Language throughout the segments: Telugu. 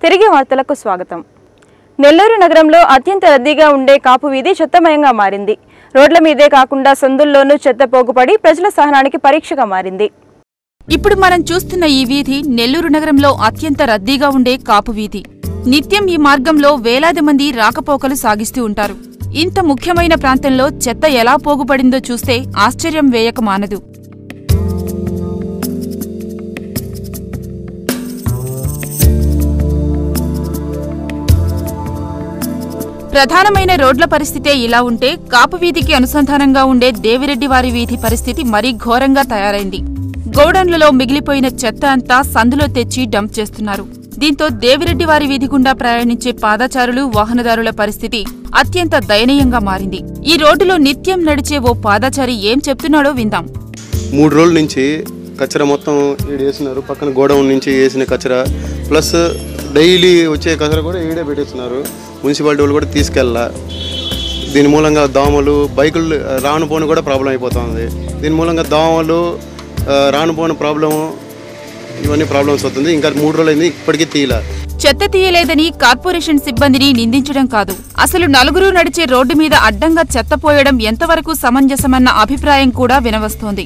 తిరిగి వార్తలకు స్వాగతం నెల్లూరు నగరంలో అత్యంత రద్దీగా ఉండే కాపు వీధి చెత్తమయంగా మారింది రోడ్ల మీదే కాకుండా సందుల్లోనూ చెత్త పోగుపడి ప్రజల సహనానికి పరీక్షగా మారింది ఇప్పుడు మనం చూస్తున్న ఈ వీధి నెల్లూరు నగరంలో అత్యంత రద్దీగా ఉండే కాపు వీధి నిత్యం ఈ మార్గంలో వేలాది మంది రాకపోకలు సాగిస్తూ ఉంటారు ఇంత ముఖ్యమైన ప్రాంతంలో చెత్త ఎలా పోగుపడిందో చూస్తే ఆశ్చర్యం వేయక మానదు ప్రధానమైన రోడ్ల పరిస్థితే ఇలా ఉంటే కాపు వీధికి అనుసంధానంగా ఉండే దేవిరెడ్డి వారి వీధి పరిస్థితి మరీ ఘోరంగా తయారైంది గోడౌన్లలో మిగిలిపోయిన చెత్త అంతా సందులో తెచ్చి డంప్ చేస్తున్నారు దీంతో దేవిరెడ్డి వారి వీధి గుండా ప్రయాణించే పాదచారులు వాహనదారుల పరిస్థితి అత్యంత దయనీయంగా మారింది ఈ రోడ్డులో నిత్యం నడిచే ఓ పాదచారి ఏం చెప్తున్నాడో విందాం మూడు రోజుల నుంచి కచరా మొత్తం ఈడ వేసినారు పక్కన గోడౌన్ నుంచి వేసిన కచరా ప్లస్ డైలీ వచ్చే కచరా కూడా ఈడే పెట్టేస్తున్నారు మున్సిపాలిటీ వాళ్ళు కూడా తీసుకెళ్ళా దీని మూలంగా దోమలు బైకులు రాను పోను కూడా ప్రాబ్లం అయిపోతుంది దీని మూలంగా దోమలు ఆ, రాను పోను ప్రాబ్లము ఇవన్నీ ప్రాబ్లమ్స్ అవుతుంది ఇంకా మూడు రోజులు అయింది ఇప్పటికీ తీయలే చెత్త తీయలేదని కార్పొరేషన్ సిబ్బందిని నిందించడం కాదు అసలు నలుగురు నడిచే రోడ్డు మీద అడ్డంగా చెత్త పోయడం ఎంతవరకు సమంజసమన్న అభిప్రాయం కూడా వినవస్తోంది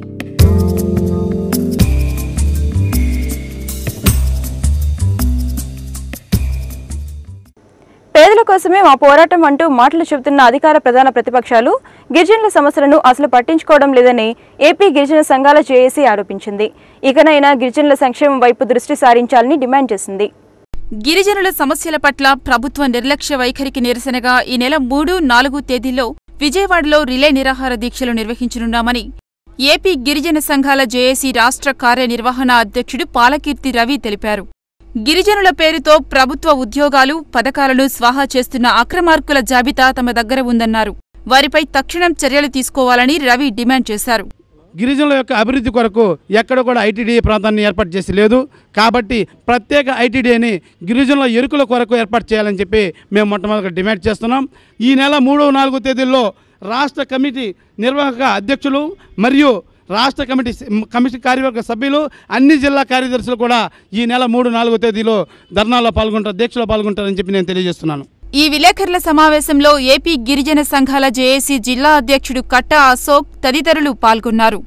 పేదల కోసమే మా పోరాటం అంటూ మాటలు చెబుతున్న అధికార ప్రధాన ప్రతిపక్షాలు గిరిజనుల సమస్యలను అసలు పట్టించుకోవడం లేదని ఏపీ గిరిజన సంఘాల జేఏసీ ఆరోపించింది ఇకనైనా గిరిజనుల సంక్షేమం వైపు దృష్టి సారించాలని డిమాండ్ చేసింది గిరిజనుల సమస్యల పట్ల ప్రభుత్వ నిర్లక్ష్య వైఖరికి నిరసనగా ఈ నెల మూడు నాలుగు తేదీల్లో విజయవాడలో రిలే నిరాహార దీక్షలు నిర్వహించనున్నామని ఏపీ గిరిజన సంఘాల జేఏసీ రాష్ట్ర కార్యనిర్వహణ అధ్యక్షుడు పాలకీర్తి రవి తెలిపారు గిరిజనుల పేరుతో ప్రభుత్వ ఉద్యోగాలు పథకాలను స్వాహా చేస్తున్న అక్రమార్కుల జాబితా తమ దగ్గర ఉందన్నారు వారిపై తక్షణం చర్యలు తీసుకోవాలని రవి డిమాండ్ చేశారు గిరిజనుల యొక్క అభివృద్ధి కొరకు ఎక్కడ కూడా ఐటీడీఏ ప్రాంతాన్ని ఏర్పాటు చేసి లేదు కాబట్టి ప్రత్యేక ఐటీడీఏని గిరిజనుల ఎరుకుల కొరకు ఏర్పాటు చేయాలని చెప్పి మేము మొట్టమొదటిగా డిమాండ్ చేస్తున్నాం ఈ నెల మూడు నాలుగు తేదీల్లో రాష్ట్ర కమిటీ నిర్వాహక అధ్యక్షులు మరియు రాష్ట్ర కమిటీ కమిటీ కార్యవర్గ సభ్యులు అన్ని జిల్లా కార్యదర్శులు కూడా ఈ నెల మూడు నాలుగో తేదీలో ధర్నాలో పాల్గొంటారు దీక్షలో పాల్గొంటారని చెప్పి నేను తెలియజేస్తున్నాను ఈ విలేకరుల సమావేశంలో ఏపీ గిరిజన సంఘాల జేఏసీ జిల్లా అధ్యక్షుడు కట్టా అశోక్ తదితరులు పాల్గొన్నారు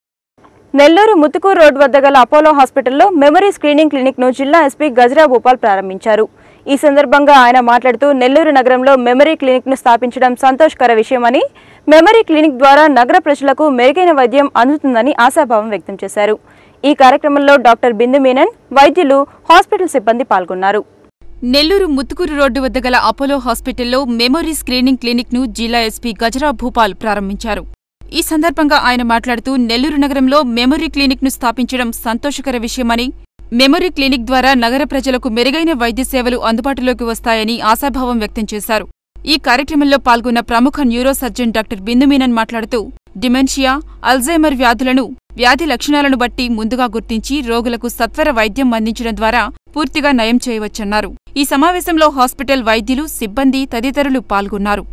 నెల్లూరు ముతుకూరు రోడ్ వద్ద గల అపోలో హాస్పిటల్లో మెమరీ స్క్రీనింగ్ క్లినిక్ ను జిల్లా ఎస్పీ గజరా భూపాల్ ప్రారంభించారు ఈ సందర్భంగా ఆయన మాట్లాడుతూ నెల్లూరు నగరంలో మెమరీ క్లినిక్ ను స్థాపించడం సంతోషకర విషయమని మెమరీ క్లినిక్ ద్వారా నగర ప్రజలకు మెరుగైన వైద్యం అందుతుందని ఆశాభావం వ్యక్తం చేశారు ఈ కార్యక్రమంలో డాక్టర్ బిందు మీనన్ వైద్యులు హాస్పిటల్ సిబ్బంది పాల్గొన్నారు నెల్లూరు ముత్తుకూరు రోడ్డు వద్ద గల అపోలో హాస్పిటల్లో మెమొరీ స్క్రీనింగ్ క్లినిక్ ను జిల్లా ఎస్పీ గజరా భూపాల్ ప్రారంభించారు ఈ సందర్భంగా ఆయన మాట్లాడుతూ నెల్లూరు నగరంలో మెమొరీ క్లినిక్ ను స్థాపించడం సంతోషకర విషయమని మెమొరీ క్లినిక్ ద్వారా నగర ప్రజలకు మెరుగైన వైద్య సేవలు అందుబాటులోకి వస్తాయని ఆశాభావం వ్యక్తం చేశారు ఈ కార్యక్రమంలో పాల్గొన్న ప్రముఖ న్యూరో సర్జన్ డాక్టర్ బిందుమీనన్ మాట్లాడుతూ డిమెన్షియా అల్జైమర్ వ్యాధులను వ్యాధి లక్షణాలను బట్టి ముందుగా గుర్తించి రోగులకు సత్వర వైద్యం అందించడం ద్వారా పూర్తిగా నయం చేయవచ్చన్నారు ఈ సమావేశంలో హాస్పిటల్ వైద్యులు సిబ్బంది తదితరులు పాల్గొన్నారు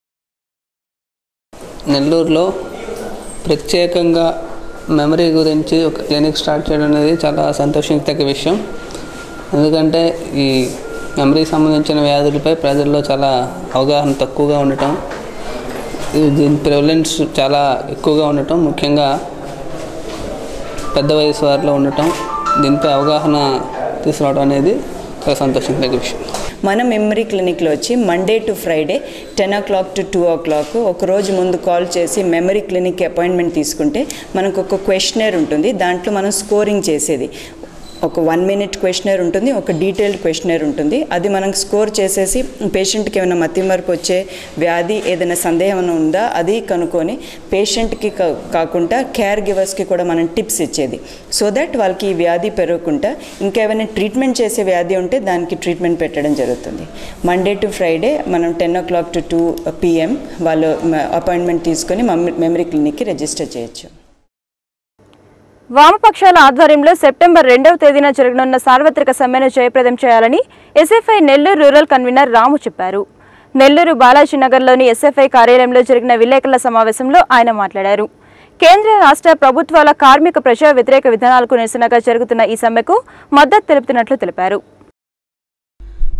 నెల్లూరులో ప్రత్యేకంగా మెమరీ గురించి ఒక క్లినిక్ స్టార్ట్ చేయడం అనేది చాలా సంతోషించదగ్గ విషయం ఎందుకంటే ఈ మెమరీకి సంబంధించిన వ్యాధులపై ప్రజల్లో చాలా అవగాహన తక్కువగా ఉండటం ఇది దీని ప్రివలెన్స్ చాలా ఎక్కువగా ఉండటం ముఖ్యంగా పెద్ద వయసు వారిలో ఉండటం దీనిపై అవగాహన తీసుకురావడం అనేది చాలా సంతోషించదగ్గ విషయం మన మెమరీ క్లినిక్లో వచ్చి Monday to Friday ten o'clock to two o'clock ఒక రోజు ముందు కాల్ చేసి మెమరీ క్లినిక్ అపాయింట్మెంట్ తీసుకుంటే మనకు ఒక క్వశ్చనర్ ఉంటుంది దాంట్లో మనం స్కోరింగ్ చేసేది ఒక వన్ మినిట్ క్వశ్చనర్ ఉంటుంది ఒక డీటెయిల్డ్ క్వశ్చనర్ ఉంటుంది అది మనం స్కోర్ చేసేసి పేషెంట్కి ఏమైనా మతిమరుపు వచ్చే వ్యాధి ఏదైనా సందేహం ఏమైనా ఉందా అది కనుక్కొని పేషెంట్కి కా- కాకుండా కేర్ గివర్స్కి కూడా మనం టిప్స్ ఇచ్చేది సో దట్ వాళ్ళకి ఈ వ్యాధి పెరగకుండా ఇంకా ఏమైనా ట్రీట్మెంట్ చేసే వ్యాధి ఉంటే దానికి ట్రీట్మెంట్ పెట్టడం జరుగుతుంది మండే టు ఫ్రైడే మనం ten o'clock to two PM వాళ్ళు అపాయింట్మెంట్ తీసుకొని మెమరీ క్లినిక్కి రిజిస్టర్ చేయొచ్చు వామపక్షాల ఆధ్వర్యంలో సెప్టెంబర్ రెండవ తేదీన జరగనున్న సార్వత్రిక సమ్మెను జయప్రదం చేయాలని SFI Nellore rural convener Ramu చెప్పారు నెల్లూరు బాలాజీ నగర్లోని ఎస్ఎఫ్ఐ కార్యాలయంలో జరిగిన విలేకరుల సమావేశంలో ఆయన మాట్లాడారు కేంద్ర రాష్ట్ర ప్రభుత్వాల కార్మిక ప్రజా వ్యతిరేక విధానాలకు నిరసనగా జరుగుతున్న ఈ సమ్మెకు మద్దతు తెలుపుతున్నట్లు తెలిపారు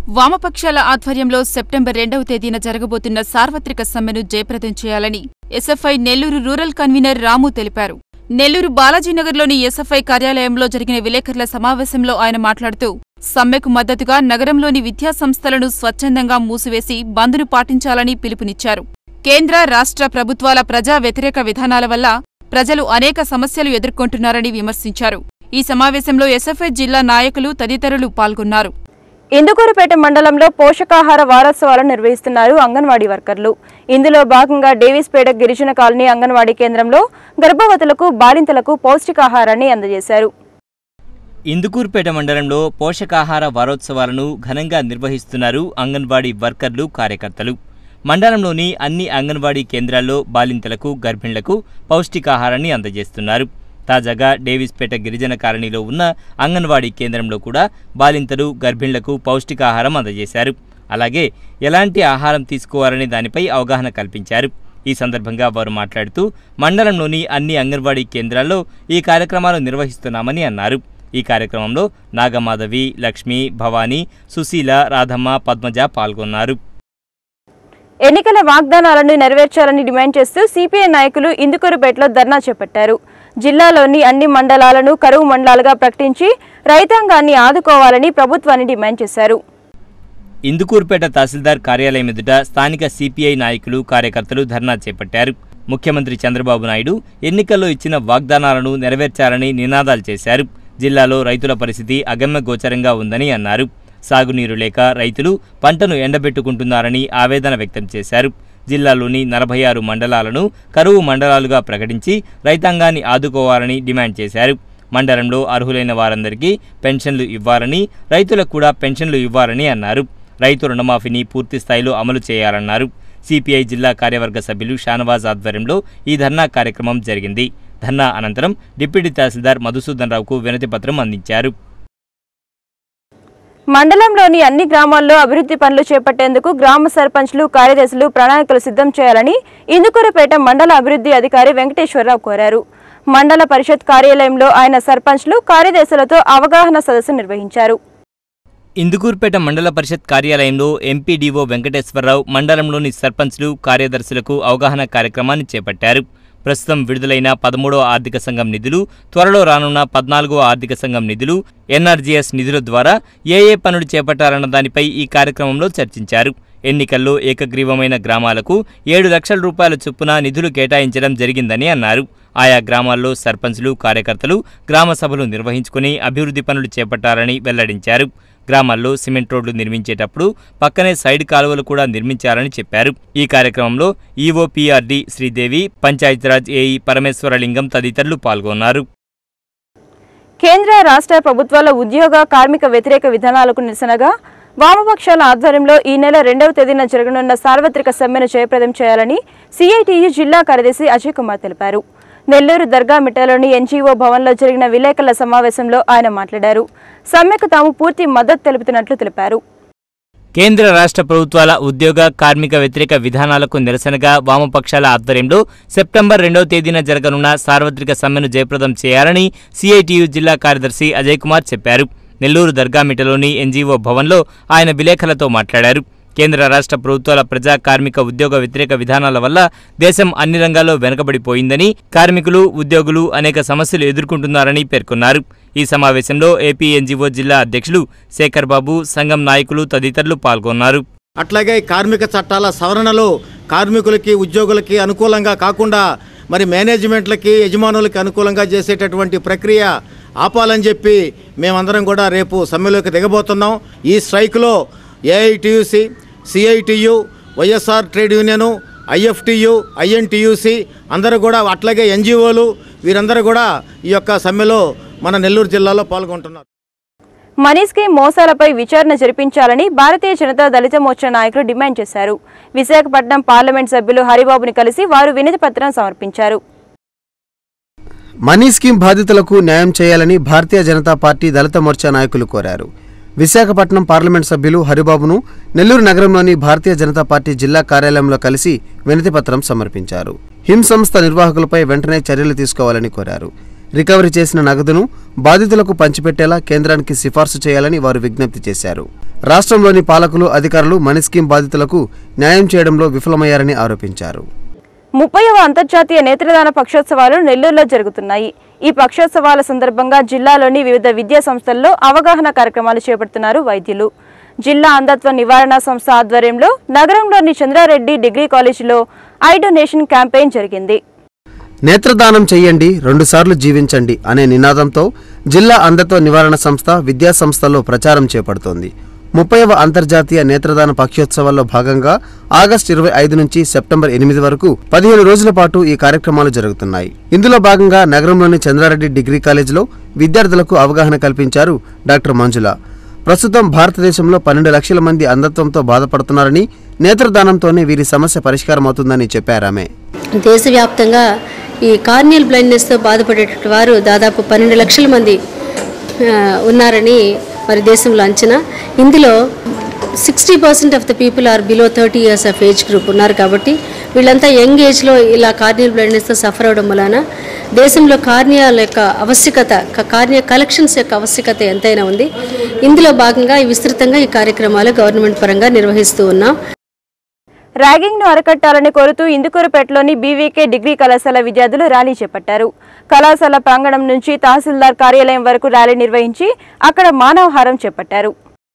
వామపక్షాల ఆధ్వర్యంలో సెప్టెంబర్ రెండవ తేదీన జరగబోతున్న సార్వత్రిక సమ్మెను జయప్రదం చేయాలని SFI Nellore rural convener Ramu తెలిపారు నెల్లూరు బాలాజీనగర్లోని ఎస్ఎఫ్ఐ కార్యాలయంలో జరిగిన విలేకరుల సమావేశంలో ఆయన మాట్లాడుతూ సమ్మెకు మద్దతుగా నగరంలోని విద్యా సంస్థలను స్వచ్ఛందంగా మూసివేసి బంద్ను పాటించాలని పిలుపునిచ్చారు కేంద్ర రాష్ట్ర ప్రభుత్వాల ప్రజా వ్యతిరేక విధానాల వల్ల ప్రజలు అనేక సమస్యలు ఎదుర్కొంటున్నారని విమర్శించారు ఈ సమావేశంలో ఎస్ఎఫ్ఐ జిల్లా నాయకులు తదితరులు పాల్గొన్నారు ఇందుకూరుపేట మండలంలో పోషకాహార వారోత్సవాలను నిర్వహిస్తున్నారు అంగన్వాడీ వర్కర్లు ఇందులో భాగంగా డేవిస్పేట గిరిజన కాలనీ అంగన్వాడీ కేంద్రంలో గర్భవతులకు బాలింతలకు పౌష్టికాహారాన్ని అందజేశారు ఇందుకూరుపేట మండలంలో పోషకాహార వారోత్సవాలను ఘనంగా నిర్వహిస్తున్నారు అంగన్వాడీ వర్కర్లు కార్యకర్తలు మండలంలోని అన్ని అంగన్వాడీ కేంద్రాల్లో బాలింతలకు గర్భిణులకు పౌష్టికాహారాన్ని అందజేస్తున్నారు తాజాగా డేవిస్పేట గిరిజన కాలనీలో ఉన్న అంగన్వాడీ కేంద్రంలో కూడా బాలింతలు గర్భిణులకు పౌష్టికాహారం అందజేశారు అలాగే ఎలాంటి ఆహారం తీసుకోవాలనే దానిపై అవగాహన కల్పించారు ఈ సందర్భంగా వారు మాట్లాడుతూ మండలంలోని అన్ని అంగన్వాడీ కేంద్రాల్లో ఈ కార్యక్రమాలు నిర్వహిస్తున్నామని అన్నారు ఈ కార్యక్రమంలో నాగమాధవి లక్ష్మి భవానీ సుశీల రాధమ్మ పద్మజ పాల్గొన్నారు ఎన్నికల వాగ్దానాలను నెరవేర్చాలని డిమాండ్ చేస్తూ సిపిఐ నాయకులు ఇందుకూరుపేటలో ధర్నా చేపట్టారు జిల్లాలోని అన్ని మండలాలను కరువు మండలాలుగా ప్రకటించి రైతాంగాన్ని ఆదుకోవాలని ప్రభుత్వాన్ని డిమాండ్ చేశారు ఇందుకూరుపేట తహసీల్దార్ కార్యాలయం ఎదుట స్థానిక సిపిఐ నాయకులు కార్యకర్తలు ధర్నా చేపట్టారు ముఖ్యమంత్రి చంద్రబాబు నాయుడు ఎన్నికల్లో ఇచ్చిన వాగ్దానాలను నెరవేర్చాలని నినాదాలు చేశారు జిల్లాలో రైతుల పరిస్థితి అగమ్య గోచరంగా ఉందని అన్నారు సాగునీరు లేక రైతులు పంటను ఎండబెట్టుకుంటున్నారని ఆవేదన వ్యక్తం చేశారు జిల్లాలోని నలభై ఆరు మండలాలను కరువు మండలాలుగా ప్రకటించి రైతాంగాన్ని ఆదుకోవాలని డిమాండ్ చేశారు మండలంలో అర్హులైన వారందరికీ పెన్షన్లు ఇవ్వాలని రైతులకు కూడా పెన్షన్లు ఇవ్వాలని అన్నారు రైతు రుణమాఫీని పూర్తి స్థాయిలో అమలు చేయాలన్నారు సిపిఐ జిల్లా కార్యవర్గ సభ్యులు షానవాజ్ ఆధ్వర్యంలో ఈ ధర్నా కార్యక్రమం జరిగింది ధర్నా అనంతరం డిప్యూటీ తహసీల్దార్ మధుసూదన్ రావుకు వినతి పత్రం అందించారు మండలంలోని అన్ని గ్రామాల్లో అభివృద్ధి పనులు చేపట్టేందుకు గ్రామ సర్పంచ్లు కార్యదర్శులు ప్రణాళికలు సిద్ధం చేయాలని ఇందుకూరుపేట మండల అభివృద్ధి అధికారి వెంకటేశ్వరరావు కోరారు మండల పరిషత్ కార్యాలయంలో ఆయన సర్పంచ్లు కార్యదర్శులతో అవగాహన సదస్సు నిర్వహించారు ఇందుకూర్పేట మండల పరిషత్ కార్యాలయంలో ఎంపీడీఓ వెంకటేశ్వరరావు మండలంలోని సర్పంచ్లు కార్యదర్శులకు అవగాహన కార్యక్రమాన్ని చేపట్టారు ప్రస్తుతం విడుదలైన పదమూడవ ఆర్థిక సంఘం నిధులు త్వరలో రానున్న పద్నాలుగో ఆర్థిక సంఘం నిధులు ఎన్ఆర్జీఎస్ నిధుల ద్వారా ఏ ఏ పనులు చేపట్టాలన్న దానిపై ఈ కార్యక్రమంలో చర్చించారు ఎన్నికల్లో ఏకగ్రీవమైన గ్రామాలకు ఏడు లక్షల రూపాయల చొప్పున నిధులు కేటాయించడం జరిగిందని అన్నారు ఆయా గ్రామాల్లో సర్పంచ్లు కార్యకర్తలు గ్రామ సభలు నిర్వహించుకుని అభివృద్ధి పనులు చేపట్టాలని వెల్లడించారు గ్రామాల్లో సిమెంట్ రోడ్లు నిర్మించేటప్పుడు పక్కనే సైడ్ కాలువలు కూడా నిర్మించాలని చెప్పారు ఈ కార్యక్రమంలో ఈఓపీఆర్డీ శ్రీదేవి పంచాయతీరాజ్ ఏఈ పరమేశ్వరలింగం తదితరులు పాల్గొన్నారు కేంద్ర రాష్ట్ర ప్రభుత్వాల ఉద్యోగ కార్మిక వ్యతిరేక విధానాలకు నిరసనగా వామపక్షాల ఆధ్వర్యంలో ఈ నెల రెండవ తేదీన జరగనున్న సార్వత్రిక సమ్మెను జయప్రదం చేయాలని సిఐటియు జిల్లా కార్యదర్శి అజయ్ కుమార్ తెలిపారు నెల్లూరు దర్గా మిట్టలోని ఎన్జీఓ భవన్లో జరిగిన విలేకరుల సమావేశంలో ఆయన మాట్లాడారు సమ్మెకు తాము పూర్తి మద్దతు తెలుపుతున్నట్లు తెలిపారు కేంద్ర రాష్ట్ర ప్రభుత్వాల ఉద్యోగ కార్మిక వ్యతిరేక విధానాలకు నిరసనగా వామపక్షాల ఆధ్వర్యంలో సెప్టెంబర్ రెండవ తేదీన జరగనున్న సార్వత్రిక సమ్మెను జయప్రదం చేయాలని సిఐటియు జిల్లా కార్యదర్శి అజయ్ కుమార్ చెప్పారు నెల్లూరు దర్గామిటలోని ఎన్జీఓ భవన్లో ఆయన విలేకరులతో మాట్లాడారు కేంద్ర రాష్ట్ర ప్రభుత్వాల ప్రజా కార్మిక ఉద్యోగ వ్యతిరేక విధానాల వల్ల దేశం అన్ని రంగాల్లో వెనుకబడిపోయిందని కార్మికులు ఉద్యోగులు అనేక సమస్యలు ఎదుర్కొంటున్నారని పేర్కొన్నారు ఈ సమావేశంలో ఏపీ ఎన్జీఓ జిల్లా అధ్యక్షులు శేఖర్ బాబు సంఘం నాయకులు తదితరులు పాల్గొన్నారు అట్లాగే కార్మిక చట్టాల సవరణలో కార్మికులకి ఉద్యోగులకి అనుకూలంగా కాకుండా మరి మేనేజ్మెంట్లకి యజమానులకి అనుకూలంగా చేసేటటువంటి ప్రక్రియ ఆపాలని చెప్పి మేమందరం కూడా రేపు సమ్మెలోకి దిగబోతున్నాం ఈ స్ట్రైక్లో AITUC CITU YSR trade union IFTU INTUC అందరూ కూడా అట్లాగే ఎన్జిఓలు వీరందరూ కూడా ఈ యొక్క సమ్మెలో మన నెల్లూరు జిల్లాలో పాల్గొంటున్నారు మనీ స్కీమ్ మోసాలపై విచారణ జరిపించాలని భారతీయ జనతా దళిత మోర్చా నాయకులు డిమాండ్ చేశారు విశాఖపట్నం పార్లమెంట్ సభ్యులు హరిబాబుని కలిసి వారు వినతి పత్రం సమర్పించారు మనీ స్కీమ్ బాధితులకు న్యాయం చేయాలని భారతీయ జనతా పార్టీ దళిత మోర్చా నాయకులు కోరారు విశాఖపట్నం పార్లమెంట్ సభ్యులు హరిబాబును నెల్లూరు నగరంలోని భారతీయ జనతా పార్టీ జిల్లా కార్యాలయంలో కలిసి వినతిపత్రం సమర్పించారు హిమ్ సంస్థ నిర్వాహకులపై వెంటనే చర్యలు తీసుకోవాలని కోరారు రికవరీ చేసిన నగదును బాధితులకు పంచిపెట్టేలా కేంద్రానికి సిఫార్సు చేయాలని వారు విజ్ఞప్తి చేశారు రాష్ట్రంలోని పాలకులు అధికారులు మనీ స్కీమ్ బాధితులకు న్యాయం చేయడంలో విఫలమయ్యారని ఆరోపించారు ముప్పైవ అంతర్జాతీయ నేత్రదాన పక్షోత్సవాలు నెల్లూరులో జరుగుతున్నాయి ఈ పక్షోత్సవాల సందర్భంగా జిల్లాలోని వివిధ విద్యా సంస్థల్లో అవగాహన కార్యక్రమాలు చేపడుతున్నారు వైద్యులు జిల్లా అంధత్వ నివారణ సంస్థ ఆధ్వర్యంలో నగరంలోని చంద్రారెడ్డి డిగ్రీ కాలేజీలో ఐ డొనేషన్ క్యాంపెయిన్ జరిగింది నేత్రదానం చెయ్యండి రెండుసార్లు జీవించండి అనే నినాదంతో జిల్లా అంధత్వ నివారణ సంస్థ విద్యా సంస్థల్లో ప్రచారం చేపడుతోంది ముప్పైవ అంతర్జాతీయ నేత్రదాన పక్షోత్సవాల్లో భాగంగా ఆగస్టు ఇరవై ఐదు నుంచి సెప్టెంబర్ ఎనిమిది వరకు పదిహేను రోజుల పాటు ఈ కార్యక్రమాలు జరుగుతున్నాయి ఇందులో భాగంగా నగరంలోని చంద్రారెడ్డి డిగ్రీ కాలేజీలో విద్యార్థులకు అవగాహన కల్పించారు డాక్టర్ మంజుల ప్రస్తుతం భారతదేశంలో పన్నెండు లక్షల మంది అంధత్వంతో బాధపడుతున్నారని నేత్రదానంతోనే వీరి సమస్య పరిష్కారం అవుతుందని చెప్పారామె దేశవ్యాప్తంగా ఈ కార్నియల్ బ్లైండ్నెస్తో బాధపడేటువంటి వారు దాదాపు పన్నెండు లక్షల మంది ఆ, ఉన్నారని మరి దేశంలో అంచనా ఇందులో sixty percent of the people are below thirty years of age group ఉన్నారు కాబట్టి వీళ్ళంతా యంగ్ ఏజ్లో ఇలా కార్నియల్ బ్లైండ్నెస్తో సఫర్ అవడం వలన దేశంలో కార్నియాల యొక్క ఆవశ్యకత క- కార్నియా కలెక్షన్స్ యొక్క ఆవశ్యకత ఎంతైనా ఉంది ఇందులో భాగంగా ఈ విస్తృతంగా ఈ కార్యక్రమాలు గవర్నమెంట్ పరంగా నిర్వహిస్తూ ఉన్నాం ర్యాగింగ్ ను అరికట్టాలని కోరుతూ ఇందుకూరుపేటలోని బీవీకే డిగ్రీ కళాశాల విద్యార్థులు ర్యాలీ చేపట్టారు కళాశాల ప్రాంగణం నుంచి తహసీల్దార్ కార్యాలయం వరకు ర్యాలీ నిర్వహించి అక్కడ మానవహారం చేపట్టారు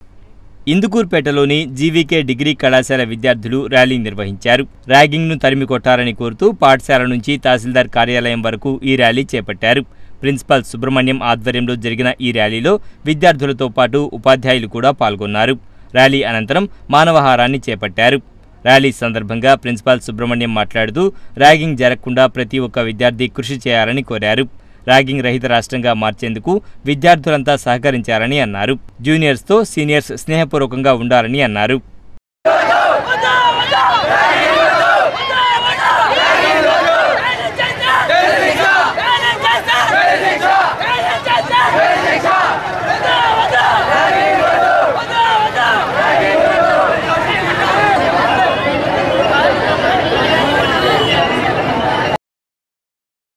ఇందుకూర్పేటలోని జీవీకే డిగ్రీ కళాశాల విద్యార్థులు ర్యాలీ నిర్వహించారు ర్యాగింగ్ను తరిమి కొట్టాలని కోరుతూ పాఠశాల నుంచి తహసీల్దార్ కార్యాలయం వరకు ఈ ర్యాలీ చేపట్టారు ప్రిన్సిపాల్ సుబ్రహ్మణ్యం ఆధ్వర్యంలో జరిగిన ఈ ర్యాలీలో విద్యార్థులతో పాటు ఉపాధ్యాయులు కూడా పాల్గొన్నారు ర్యాలీ అనంతరం మానవహారాన్ని చేపట్టారు ర్యాలీ సందర్భంగా ప్రిన్సిపాల్ సుబ్రహ్మణ్యం మాట్లాడుతూ ర్యాగింగ్ జరగకుండా ప్రతి ఒక్క విద్యార్థి కృషి చేయాలని కోరారు ర్యాగింగ్ రహిత రాష్ట్రంగా మార్చేందుకు విద్యార్థులంతా సహకరించారని అన్నారు జూనియర్స్తో సీనియర్స్ స్నేహపూర్వకంగా ఉండాలని అన్నారు